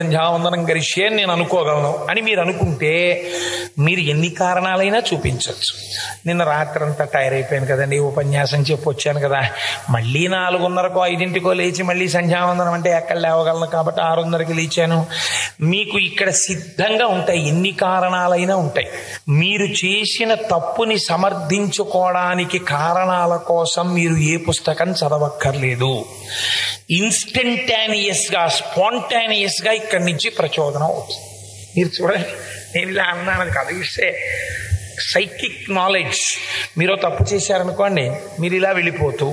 సంధ్యావందనం గరిషే అని నేను అనుకోగలను అని మీరు అనుకుంటే మీరు ఎన్ని కారణాలైనా చూపించవచ్చు నిన్న రాత్రంతా టైర్ అయిపోయాను కదండి ఉపన్యాసం చెప్పి వచ్చాను కదా మళ్ళీ నాలుగున్నరకో ఐదింటికో లేచి మళ్ళీ సంధ్యావందనం అంటే ఎక్కడ లేవగలను కాబట్టి ఆరున్నరకి లేచాను మీకు ఇక్కడ సిద్ధంగా ఉంటాయి ఎన్ని కారణాలైనా ఉంటాయి మీరు చేసిన తప్పుని సమర్థించుకోవడానికి కారణాల కోసం మీరు ఏ పుస్తకం చదవక్కర్లేదు ఇన్స్టంటానియస్ గా స్పాంటానియస్ గా ఇక్కడి నుంచి ప్రచోదనం అవుతుంది మీరు చూడండి నేను ఇలా అన్నాను అది కాదు ఇస్తే సైకిక్ నాలెడ్జ్ మీరు తప్పు చేశారనుకోండి మీరు ఇలా వెళ్ళిపోతూ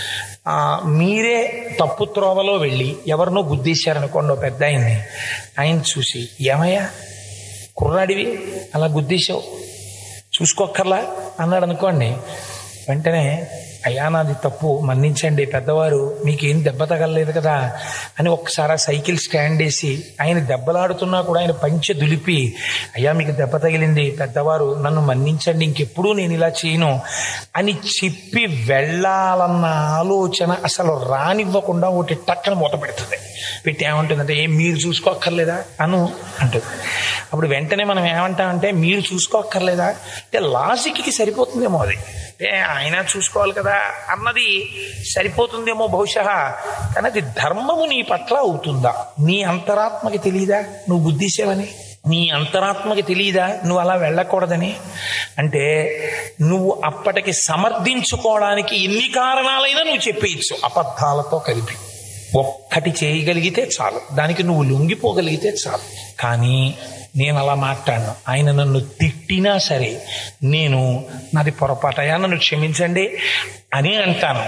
ఆ, మీరే తప్పు త్రోవలో వెళ్ళి ఎవరినో గుద్దేశారనుకోండి ఓ పెద్ద ఆయన్ని ఆయన చూసి ఏమయ్యా కుర్రాడివి అలా గుద్దేశావు చూసుకోక్కర్లా అన్నాడు అనుకోండి వెంటనే అయ్యా నాది తప్పు మన్నించండి పెద్దవారు మీకేం దెబ్బ తగలలేదు కదా అని ఒక్కసారి ఆ సైకిల్ స్టాండ్ వేసి ఆయన దెబ్బలాడుతున్నా కూడా ఆయన పంచె దులిపి అయ్యా మీకు దెబ్బ తగిలింది పెద్దవారు నన్ను మన్నించండి ఇంకెప్పుడు నేను ఇలా చేయను అని చెప్పి వెళ్ళాలన్న ఆలోచన అసలు రానివ్వకుండా ఒకటి టక్కన మూత పెడుతుంది పెట్టి ఏమంటుందంటే ఏం మీరు చూసుకోక్కర్లేదా అను అంటుంది అప్పుడు వెంటనే మనం ఏమంటామంటే మీరు చూసుకోక్కర్లేదా అంటే లాజిక్కి సరిపోతుందేమో అది అంటే ఆయన చూసుకోవాలి కదా అన్నది సరిపోతుందేమో బహుశా కానీ అది ధర్మము నీ పట్ల అవుతుందా నీ అంతరాత్మకి తెలియదా నువ్వు బుద్ధిసేవని నీ అంతరాత్మకి తెలియదా నువ్వు అలా వెళ్ళకూడదని అంటే నువ్వు అప్పటికి సమర్థించుకోవడానికి ఎన్ని కారణాలైనా నువ్వు చెప్పేయచ్చు అబద్ధాలతో కలిపి ఒక్కటి చేయగలిగితే చాలు దానికి నువ్వు లొంగిపోగలిగితే చాలు కానీ నేను అలా మాట్లాడను ఆయన నన్ను తిట్టినా సరే నేను నాది పొరపాటయా నన్ను క్షమించండి అని అంటాను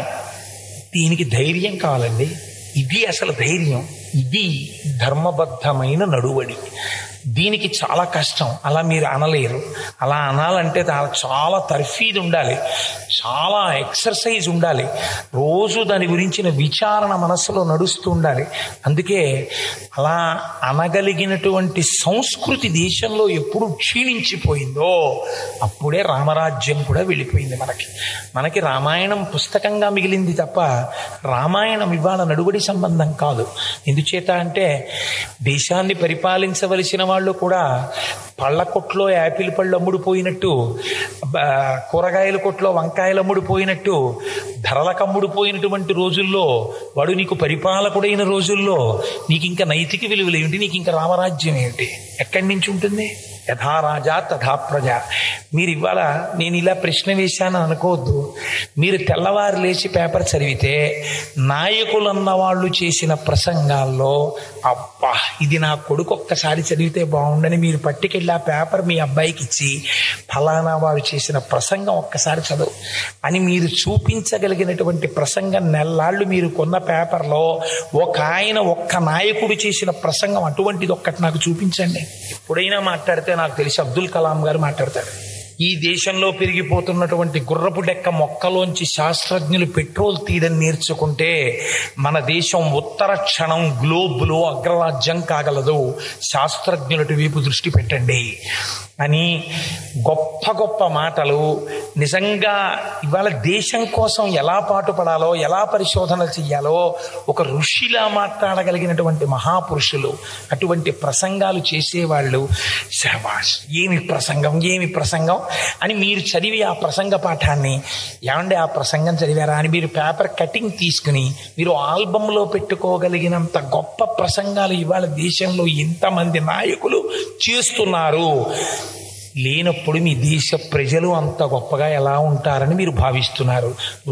దీనికి ధైర్యం కావాలండి ఇది అసలు ధైర్యం ఇది ధర్మబద్ధమైన నడువడి దీనికి చాలా కష్టం అలా మీరు అనలేరు అలా అనాలంటే దా- చాలా తర్ఫీదు ఉండాలి చాలా ఎక్సర్సైజ్ ఉండాలి రోజు దాని గురించిన విచారణ మనసులో నడుస్తూ ఉండాలి అందుకే అలా అనగలిగినటువంటి సంస్కృతి దేశంలో ఎప్పుడు క్షీణించిపోయిందో అప్పుడే రామరాజ్యం కూడా వెళ్ళిపోయింది మనకి మనకి రామాయణం పుస్తకంగా మిగిలింది తప్ప రామాయణం ఇవాళ నడుబడి సంబంధం కాదు ఎందుచేత అంటే దేశాన్ని పరిపాలించవలసిన వాళ్ళు కూడా పళ్ళ కొట్లో యాపిల్ పళ్ళు అమ్ముడుపోయినట్టు బ- కూరగాయల కొట్లో వంకాయలు అమ్ముడుపోయినట్టు ధరలకు అమ్ముడుపోయినటువంటి రోజుల్లో వాడు నీకు పరిపాలకుడైన రోజుల్లో నీకు ఇంకా నైతిక విలువలు ఏమిటి నీకు ఇంకా రామరాజ్యం ఏమిటి ఎక్కడి నుంచి ఉంటుంది యథా రాజా తథా ప్రజ మీరు ఇవాళ నేను ఇలా ప్రశ్న వేశాను అనుకోవద్దు మీరు తెల్లవారు లేచి పేపర్ చదివితే నాయకులన్న వాళ్ళు చేసిన ప్రసంగాల్లో అబ్బా ఇది నా కొడుకు ఒక్కసారి చదివితే బాగుండని మీరు పట్టుకెళ్ళి ఆ పేపర్ మీ అబ్బాయికి ఇచ్చి ఫలానా వారు చేసిన ప్రసంగం ఒక్కసారి చదువు అని మీరు చూపించగలిగినటువంటి ప్రసంగం నెల్లాళ్ళు మీరు కొన్న పేపర్లో ఒక ఆయన ఒక్క నాయకుడు చేసిన ప్రసంగం అటువంటిది ఒక్కటి నాకు చూపించండి ఎప్పుడైనా మాట్లాడితే నాకు తెలిసి అబ్దుల్ కలాం గారు మాట్లాడతారు ఈ దేశంలో పెరిగిపోతున్నటువంటి గుర్రపు డెక్క మొక్కలోంచి శాస్త్రజ్ఞులు పెట్రోల్ తీయడం నేర్చుకుంటే మన దేశం ఉత్తర క్షణం గ్లోబులో అగ్రరాజ్యం కాగలదు శాస్త్రజ్ఞులటి వైపు దృష్టి పెట్టండి అని గొప్ప గొప్ప మాటలు నిజంగా ఇవాళ దేశం కోసం ఎలా పాటుపడాలో ఎలా పరిశోధన చెయ్యాలో ఒక ఋషిలా మాట్లాడగలిగినటువంటి మహాపురుషులు అటువంటి ప్రసంగాలు చేసేవాళ్ళు శబాష్ ఏమి ప్రసంగం ఏమి ప్రసంగం అని మీరు చదివి ఆ ప్రసంగ పాఠాన్ని ఏమండి ఆ ప్రసంగం చదివారా అని మీరు పేపర్ కటింగ్ తీసుకుని మీరు ఆల్బంలో పెట్టుకోగలిగినంత గొప్ప ప్రసంగాలు ఇవాళ దేశంలో ఇంతమంది నాయకులు చేస్తున్నారు లేనప్పుడు మీ దేశ ప్రజలు అంత గొప్పగా ఎలా ఉంటారని మీరు భావిస్తున్నారు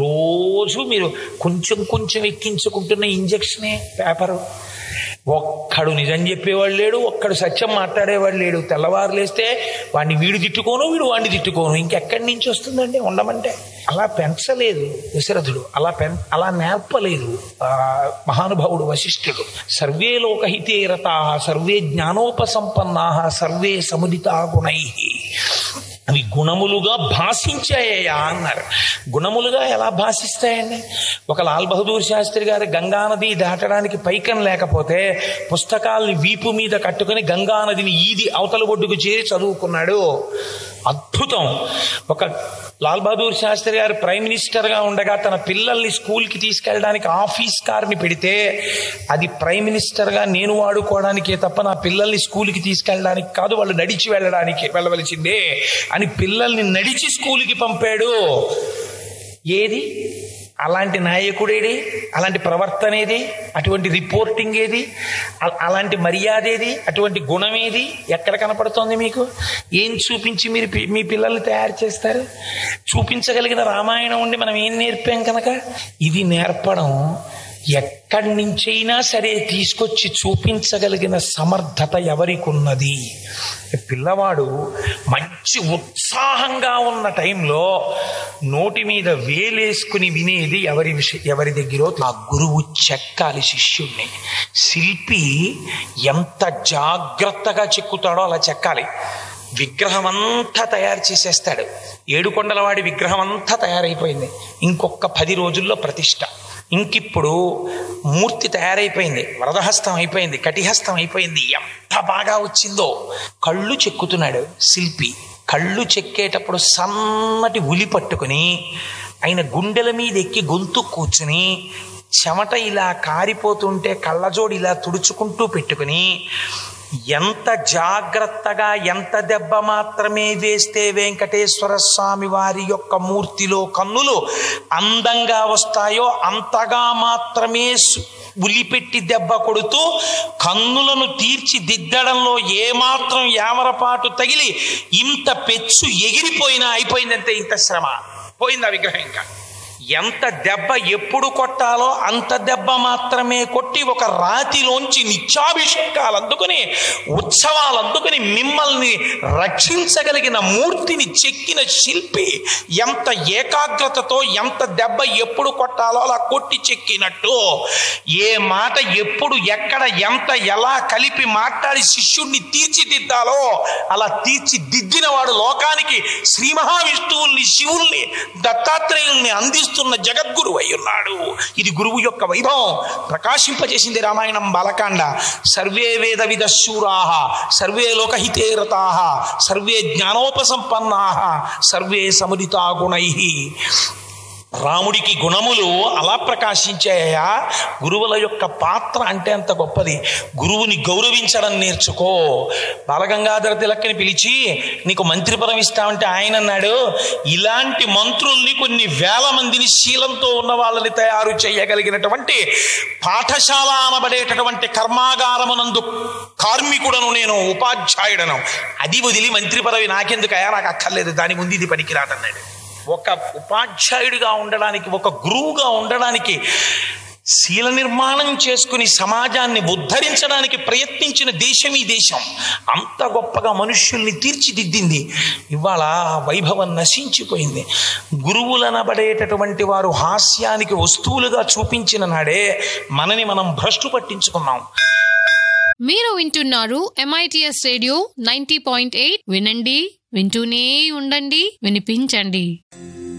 రోజు మీరు కొంచెం కొంచెం ఎక్కించుకుంటున్న ఇంజక్షనే పేపరు ఒక్కడు నిజం చెప్పేవాడు లేడు ఒక్కడు సత్యం మాట్లాడేవాడు లేడు తెల్లవారు లేస్తే వాడిని వీడు తిట్టుకోను వీడు వాడిని తిట్టుకోను ఇంకెక్కడి నుంచి వస్తుందండి ఉండమంటే అలా పెంచలేదు దశరథుడు అలా పెం అలా నేర్పలేదు ఆ, మహానుభావుడు వశిష్ఠుడు సర్వే లోకహితే రతా సర్వే జ్ఞానోపసంపన్నా సర్వే సముదితా గుణై అవి గుణములుగా భాషించాయా అన్నారు గుణములుగా ఎలా భాషిస్తాయండి ఒక లాల్ బహదూర్ శాస్త్రి గారు గంగానది దాటడానికి పైకం లేకపోతే పుస్తకాల్ని వీపు మీద కట్టుకుని గంగానదిని ఈది అవతల ఒడ్డుకు చేరి చదువుకున్నాడు అద్భుతం ఒక లాల్ బహదూర్ శాస్త్రి గారు ప్రైమ్ మినిస్టర్గా ఉండగా తన పిల్లల్ని స్కూల్కి తీసుకెళ్ళడానికి ఆఫీస్ కార్ని పెడితే అది ప్రైమ్ మినిస్టర్గా నేను వాడుకోవడానికే తప్ప నా పిల్లల్ని స్కూల్కి తీసుకెళ్ళడానికి కాదు వాళ్ళు నడిచి వెళ్ళడానికి వెళ్ళవలసిందే అని పిల్లల్ని నడిచి స్కూల్కి పంపాడు ఏది అలాంటి నాయకుడేది అలాంటి ప్రవర్తన ఏది అటువంటి రిపోర్టింగ్ ఏది అ- అలాంటి మర్యాద ఏది అటువంటి గుణం ఏది ఎక్కడ కనపడుతోంది మీకు ఏం చూపించి మీరు పి- మీ పిల్లల్ని తయారు చేస్తారు చూపించగలిగిన రామాయణం ఉండి మనం ఏం నేర్పాం కనుక ఇది నేర్పడం ఎక్కడి నుంచైనా సరే తీసుకొచ్చి చూపించగలిగిన సమర్థత ఎవరికి ఉన్నది పిల్లవాడు మంచి ఉత్సాహంగా ఉన్న టైంలో నోటి మీద వేలేసుకుని వినేది ఎవరి విషయం ఎవరి దగ్గర ఆ గురువు చెక్కాలి శిష్యుణ్ణి శిల్పి ఎంత జాగ్రత్తగా చెక్కుతాడో అలా చెక్కాలి విగ్రహం అంతా తయారు చేసేస్తాడు ఏడుకొండలవాడి విగ్రహం అంతా తయారైపోయింది ఇంకొక పది రోజుల్లో ప్రతిష్ట ఇంకిప్పుడు మూర్తి తయారైపోయింది వరదహస్తం అయిపోయింది కటిహస్తం అయిపోయింది ఎంత బాగా వచ్చిందో కళ్ళు చెక్కుతున్నాడు శిల్పి కళ్ళు చెక్కేటప్పుడు సన్నటి ఉలి పట్టుకుని ఆయన గుండెల మీద ఎక్కి గొంతు కూర్చుని చెమట ఇలా కారిపోతుంటే కళ్ళజోడు ఇలా తుడుచుకుంటూ పెట్టుకుని ఎంత జాగ్రత్తగా ఎంత దెబ్బ మాత్రమే వేస్తే వెంకటేశ్వర స్వామి వారి యొక్క మూర్తిలో కన్నులు అందంగా వస్తాయో అంతగా మాత్రమే సు- ఉలిపెట్టి దెబ్బ కొడుతూ కన్నులను తీర్చిదిద్దడంలో ఏమాత్రం యామరపాటు తగిలి ఇంత పెచ్చు ఎగిరిపోయినా అయిపోయిందంటే ఇంత శ్రమ పోయింది ఆ విగ్రహం ఇంకా ఎంత దెబ్బ ఎప్పుడు కొట్టాలో అంత దెబ్బ మాత్రమే కొట్టి ఒక రాతిలోంచి నిత్యాభిషేకాలు అందుకుని ఉత్సవాలు అందుకుని మిమ్మల్ని రక్షించగలిగిన మూర్తిని చెక్కిన శిల్పి ఎంత ఏకాగ్రతతో ఎంత దెబ్బ ఎప్పుడు కొట్టాలో అలా కొట్టి చెక్కినట్టు ఏ మాట ఎప్పుడు ఎక్కడ ఎంత ఎలా కలిపి మాట్లాడి శిష్యుణ్ణి తీర్చిదిద్దాలో అలా తీర్చిదిద్దిన వాడు లోకానికి శ్రీ మహావిష్ణువుల్ని శివుల్ని దత్తాత్రేయుల్ని అందిస్తున్న జగద్గురు అయి ఉన్నాడు ఇది గురువు యొక్క వైభవం ప్రకాశింపజేసింది రామాయణం బాలకాండ సర్వే వేద విదశూరా సర్వే లోకహితే రతా సర్వే జ్ఞానోపసంపన్నా సర్వే సముదితా గుణై రాముడికి గుణములు అలా ప్రకాశించాయా గురువుల యొక్క పాత్ర అంటే అంత గొప్పది గురువుని గౌరవించడం నేర్చుకో బాలగంగాధర తిలక్కని పిలిచి నీకు మంత్రి పదం ఇస్తామంటే ఆయన అన్నాడు ఇలాంటి మంత్రుల్ని కొన్ని వేల మందిని శీలంతో ఉన్న వాళ్ళని తయారు చేయగలిగినటువంటి పాఠశాల అనబడేటటువంటి కర్మాగారమునందు కార్మికుడను నేను ఉపాధ్యాయుడను అది వదిలి మంత్రి పదవి నాకెందుకయా నాకు అక్కర్లేదు దాని ముందు ఇది పనికిరాదన్నాడు ఒక ఉపాధ్యాయుడిగా ఉండడానికి ఒక గురువుగా ఉండడానికి శీల నిర్మాణం చేసుకుని సమాజాన్ని ఉద్ధరించడానికి ప్రయత్నించిన దేశం ఈ దేశం అంత గొప్పగా మనుష్యుల్ని తీర్చిదిద్దింది ఇవాళ ఆ వైభవం నశించిపోయింది గురువులనబడేటటువంటి వారు హాస్యానికి వస్తువులుగా చూపించిన నాడే మనని మనం భ్రష్టు పట్టించుకున్నాం మీరు వింటున్నారు MITS radio ninety point eight వినండి వింటూనే ఉండండి వినిపించండి